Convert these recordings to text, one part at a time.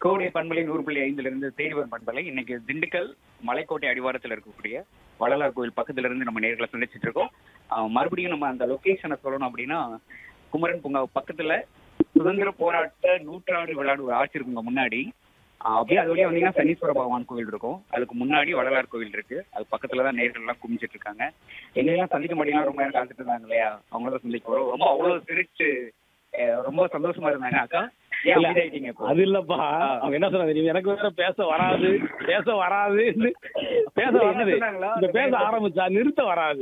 கோடை பண்பலை நூறு புள்ளி ஐந்துல இருந்து தேடிவர் பண்பலை இன்னைக்கு திண்டுக்கல் மலைக்கோட்டை அடிவாரத்துல இருக்கக்கூடிய வள்ளலார் கோவில் பக்கத்துல இருந்து நம்ம நேர்களை சந்திச்சிட்டு இருக்கோம் ஆஹ் மறுபடியும் நம்ம அந்த லொகேஷனை சொல்லணும் அப்படின்னா குமரன் பூங்கா பக்கத்துல சுதந்திர போராட்ட நூற்றாண்டு விளையாடு ஒரு ஆட்சி இருக்குங்க முன்னாடி ஆஹ் அப்படியே அது வழியா வந்தீங்கன்னா சனீஸ்வர பகவான் கோவில் இருக்கும் அதுக்கு முன்னாடி வள்ளலார் கோவில் இருக்கு அது பக்கத்துல தான் நேர்கள் எல்லாம் குமிச்சிட்டு இருக்காங்க எங்கெல்லாம் சந்திக்க முடியலாம் ரொம்ப நேரம் காத்துட்டு இருந்தாங்க இல்லையா அவங்கள தான் சந்திக்க வரும் ரொம்ப அவ்வளவு சிரிச்சு அஹ் ரொம்ப சந்தோஷமா இருந்தாங்க அக்கா ஏன் இல்ல. அமைதியாயிட்டீங்க இப்போ? அது இல்லப்பா அவங்க என்ன சொன்னாங்க தெரியுமா? எனக்கு வேற பேச வராது பேச வராது பேச என்ன வராது சொன்னாங்களா? இந்த பேச ஆரம்பிச்சா நிறுத்த வராது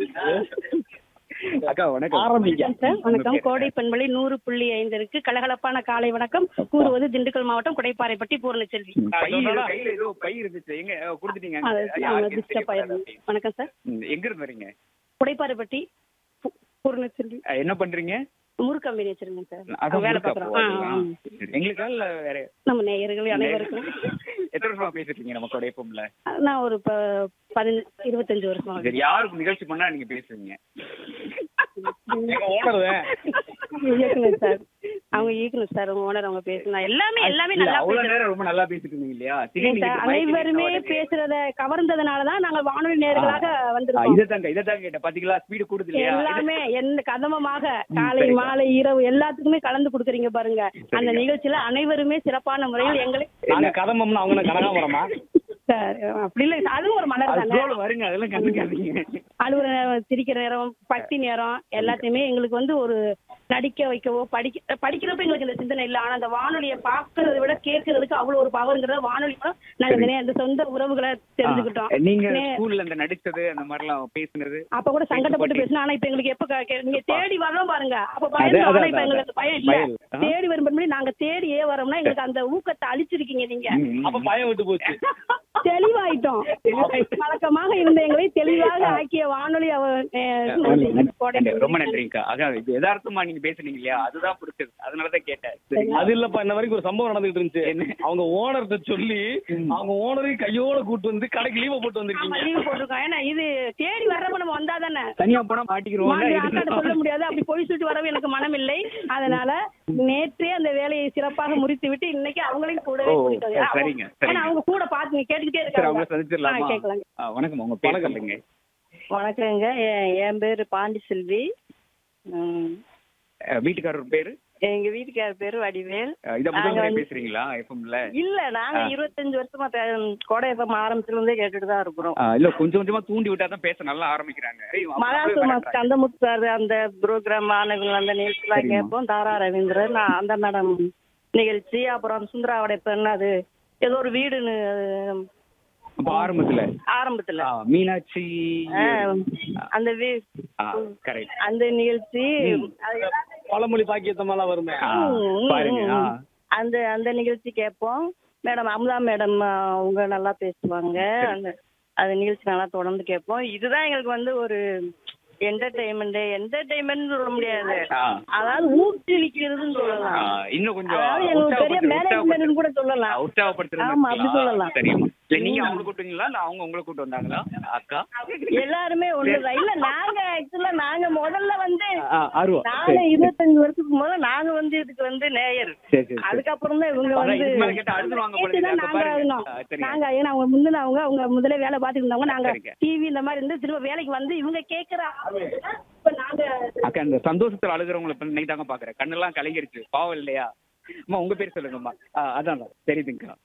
அக்கா வணக்கம் ஆரம்பிங்க வணக்கம் சார் வணக்கம் கோடை பண்பலை நூறு புள்ளி ஐந்து இருக்கு கலகலப்பான காலை வணக்கம் கூறுவது திண்டுக்கல் மாவட்டம் குடைப்பாறைப்பட்டி பூர்ணச்செல்வி ம், பை இரு- கையில ஏதோ பை இருந்துச்சு எங்க அஹ், கொடுத்துட்டீங்க அது அங்க. நாங்க யாருக்கு டிஸ்டர்ப் தெரியக்கூடாது ஆயிருந்தோம் வணக்கம் சார் ம், எங்க இருந்து வரீங்க குடைப்பாறைப்பட்டி பூ- பூர்ணச்செல்வி அஹ், என்ன பண்றீங்க முறு கம்பெனி வச்சிருக்கேன் சார் அதான் வேலை முறுக்கா பார்க்குறோம் போவாங்களா? ஆ சரி. எங்களுக்கா இல்ல வேற நம்ம நேயர்கள் அனைவருக்கும் எத்தனை வருஷமா பேசிட்டு இருக்கீங்க நம்ம கொடைப்பம்ல நான் ஒரு ப- பதினஞ்சு இருபத்தஞ்சு வருஷம் ஆகுது. சரி யாருக்கு நிகழ்ச்சி பண்ணா நீங்க பேசுவீங்க எங்க ஓனர் இயக்குனர் சார் அவங்க இயக்குனர் சார் அவங்க ஓனர் அவங்க பேசுனா எல்லாமே எல்லாமே இல்ல, நல்லா அவ்வளவு பேசுறாங்க நேரம் ரொம்ப நல்லா பேசிட்டு இருந்தீங்க இல்லையா திடீர்னு சார், நீங்க mic அனைவருமே நீட்ட உடனே- பேசுறத கவர்ந்ததுனாலதான் நாங்க வானொலி நேர்களாக ஆ, வந்திருக்கோம் இதைத்தாங்க இதைத்தாங்க கேட்டேன் பாத்தீங்களா ஸ்பீடு கூடுது இல்லையா எல்லாமே எந்த கதமமாக காலை சரிங்க. மாலை இரவு எல்லாத்துக்குமே கலந்து கொடுக்குறீங்க பாருங்க அந்த சரிங்க. நிகழ்ச்சியில அனைவருமே சிறப்பான முறையில் எங்களை நாங்க கதம்பம்னா அவங்க என்ன கனகாமரமா சார், அப்படி இல்லை அதுவும் ஒரு மலர் அது தானே flow ல வருங்க அதெல்லாம் கண்டுக்காதீங்க அழுகுற நேரம் சிரிக்கிற நேரம் பக்தி நேரம் எல்லாத்தையுமே எங்களுக்கு வந்து ஒரு நடிக்க வைக்கவோ படிக்க படிக்கிறப்ப எங்களுக்கு இந்த சிந்தனை இல்லை ஆனா அந்த வானொலியை பார்க்கறதை விட கேட்கறதுக்கு அவ்வளவு ஒரு பவர்ங்கிறத வானொலி மூலம் நாங்க இந்த நே- இந்த சொந்த உறவுகளை தெரிஞ்சுக்கிட்டோம் ஆ, நீங்க நே- ஸ்கூல்ல அந்த நடிச்சது அந்த மாதிரி எல்லாம் பேசுனது அப்ப கூட சங்கடப்பட்டு பேசினா ஆனா இப்ப எங்களுக்கு எப்ப க- கே- நீங்க தேடி வரணும் பாருங்க அப்ப அது- பயம் அது- ஆனா இப்ப அது- எங்களுக்கு பயம் இல்ல பயம் இல்ல. ஆ. தேடி வரும்போது நாங்க தேடியே வரோம்னா எங்களுக்கு அந்த ஊக்கத்தை அழிச்சிருக்கீங்க நீங்க ம், ம். அப்ப பயம் விட்டு போச்சு தெளிவாயிட்டோம் வழக்கமாக இருந்த எங்களை தெளிவாக ஆக்கிய வானொலி அவ அஹ், கோடை நன்றி. ரொம்ப நன்றிங்கக்கா அதான் இது யதார்த்தமா நீங்க பேசுனீங்க இல்லையா அதுதான் பிடிச்சது அதனாலதான் கேட்டேன் சரிங்களா? அது இல்லப்பா இன்ன வரைக்கும் ஒரு சம்பவம் நடந்துட்டு இருந்துச்சு என்ன? அவங்க ஓனர்கிட்ட சொல்லி ம். அவங்க ஓனரையும் கையோட கூட்டு வந்து கடைக்கு லீவ போட்டு ஆமா, வந்திருக்கீங்க leave போட்டிருக்கோம் ஏன்னா இது தேடி வர்றப்ப நம்ம வந்தா தானே தனியா போனா மாட்டிக்கிறோம் அக்காட்ட சொல்ல முடியாது அப்படி பொய் சொல்லிட்டு வரவே எனக்கு மனம் இல்லை அதனால நேற்றே அந்த வேலையை சிறப்பாக முடித்து விட்டு இன்னைக்கு அவங்களையும் கூடவே ஓ, கூட்டிட்டு வந்து- சரிங்க, சரிங்க. ஏன்னா அவங்க கூட பாத்துங்க கேட்டுக்கிட்டே சரி அவங்க இருக்காங்க சந்திச்சிடலாமா ஆ, கேட்கலாங்க. ஆ, வணக்கம் உங்க பேர் சொல்லுங்க வணக்கங்க என் என் பேர் பாண்டி செல்வி ம், அஹ், வீட்டுக்காரர் பேரு எங்க வீட்டுக்காரர் பேரு வடிவேல் அஹ், இத முதல் நாங்க முறை வந்து- பேசுறீங்களா எஃப்எம்ல இல்ல நாங்க ஆ. இருபத்தஞ்சு வருஷமா தே- கோடை எஃப்எம் ஆரம்பிச்சதுல இருந்தே கேட்டுட்டு தான் இருக்கிறோம் இல்ல கொஞ்சம் கொஞ்சமா தூண்டி விட்டா தான் பேச நல்லா ஆரம்பிக்கிறாங்க ஏய், அவங்க மகாசு அப்படியே மாஸ் மிரட்டுறாங்க. கந்தமுத்து சார் அந்த ப்ரோக்ராம் ஆனவங்க அந்த நிகழ்ச்சிலாம் சரிம்மா. கேட்போம் தாரா ரவீந்திரன் நான் அந்த மேடம் நிகழ்ச்சி அப்புறம் சுந்தராவுடைய பெண் அது ஏதோ ஒரு வீடுன்னு அது அப்ப ஆரம்பத்துல ஆரம்பத்துல ஆ, மீனாட்சி ஆ, அந்த வீ கரெக்ட் அந்த நிகழ்ச்சி அது பழமொழி பாக்கியத்தமெல்லாம் வருமே ம், பாருங்க ஆ. ம். அந்த அந்த நிகழ்ச்சி கேட்போம் மேடம் அமுதா மேடம் அவங்க நல்லா பேசுவாங்க அந்த அந்த நிகழ்ச்சி நல்லா தொடர்ந்து கேட்போம் இதுதான் எங்களுக்கு வந்து ஒரு என்டர்டைன்மெண்ட் என்டர்டைன்மெண்ட் சொல்ல முடியாது ஆ. அதாவது ஊக்குவிக்கிறதுன்னு ஆ, சொல்லலாம் இன்னும் கொஞ்சம் அதாவது எங்களுக்கு பெரிய மேனேஜ்மெண்ட் கூட சொல்லலாம் உற்சாகப்படுத்துறது ஆமா, அப்படி சொல்லலாம். சரிம்மா இல்ல நீங்க அவங்களை கூப்பிட்டீங்களா இல்ல அவங்க உங்களை கூப்பிட்டு வந்தாங்களா அக்கா எல்லாருமே ஒண்ணுதான் இல்ல நாங்க ஆக்சுவலா நாங்க முதல்ல வந்து ஆ, ஆர்வம் நாங்க இருபத்தஞ்சு வருஷத்துக்கு முதல்ல நாங்க வந்து இதுக்கு வந்து நேயர் சரி சரி சரி அதுக்கப்புறம் தான் இவங்க அதான் வந்து இதுக்கு மேல கேட்டா அழுதுருவாங்க போல இருக்கு. கேட்டுதான் அக்கா நாங்க பாருங்க. இருந்தோம். ஆ, சரிங்க. நாங்க ஏன்னா அவங்க முந்தினவங்க அவங்க முதல்ல வேலை பார்த்துட்டு இருந்தவங்க நாங்க சரிங்க. டிவி இந்த மாதிரி இருந்து திரும்ப வேலைக்கு வந்து இவங்க கேக்குற ஆர்வத்துல இப்ப நாங்க அக்கா இந்த சந்தோஷத்துல அழுகுறவங்களை இப்ப இன்னைக்கு தாங்க பாக்குறேன் கண்ணெல்லாம் கலங்கிருச்சு பாவம் இல்லையா அம்மா உங்க பேர் சொல்லுங்கம்மா ஆ, அதான் அதான். தெரியுதுங்கக்கா